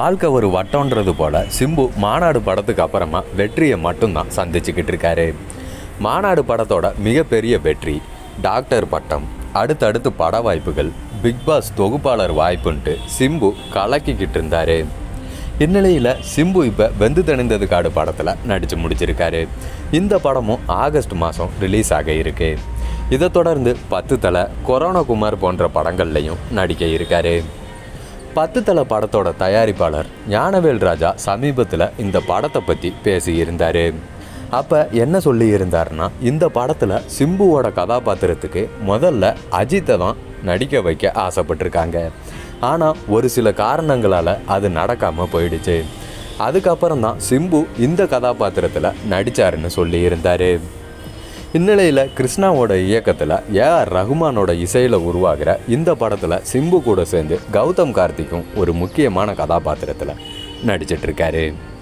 வாழ்க்கை ஒரு வட்டம்ன்றது போல சிம்பு மாநாடு படத்துக்கு அப்புறமா வெற்றியை மட்டும்தான் சந்திச்சுக்கிட்டு இருக்காரு மாநாடு படத்தோட மிகப்பெரிய வெற்றி டாக்டர் பட்டம் அடுத்தடுத்து பட வாய்ப்புகள் பிக் பாஸ் தொகுப்பாளர் வாய்ப்புன்ட்டு சிம்பு கலக்கிக்கிட்டு இருந்தாரு இந்நிலையில் சிம்பு இப்போ வெந்து தணிந்தது காடு படத்தில் நடித்து முடிச்சிருக்காரு இந்த படமும் ஆகஸ்ட் மாதம் ரிலீஸ் ஆக இருக்கு இதை தொடர்ந்து பத்து தலை கொரோனா குமார் போன்ற படங்கள்லையும் நடிக்க இருக்காரு பத்து தலை படத்தோட தயாரிப்பாளர் ஞானவேல் ராஜா சமீபத்தில் இந்த படத்தை பற்றி பேசியிருந்தார் அப்போ என்ன சொல்லியிருந்தாருன்னா இந்த படத்தில் சிம்புவோட கதாபாத்திரத்துக்கு முதல்ல அஜித்தை தான் நடிக்க வைக்க ஆசைப்பட்டிருக்காங்க ஆனால் ஒரு சில காரணங்களால் அது நடக்காமல் போயிடுச்சு அதுக்கப்புறம் தான் சிம்பு இந்த கதாபாத்திரத்தில் நடித்தாருன்னு சொல்லியிருந்தார் இந்நிலையில் கிருஷ்ணாவோட இயக்கத்தில் ஏஆர் ரகுமானோட இசையில் உருவாகிற இந்த படத்தில் சிம்பு கூட சேர்ந்து கௌதம் கார்த்திக்கும் ஒரு முக்கியமான கதாபாத்திரத்தில் நடிச்சிட்டு இருக்காரு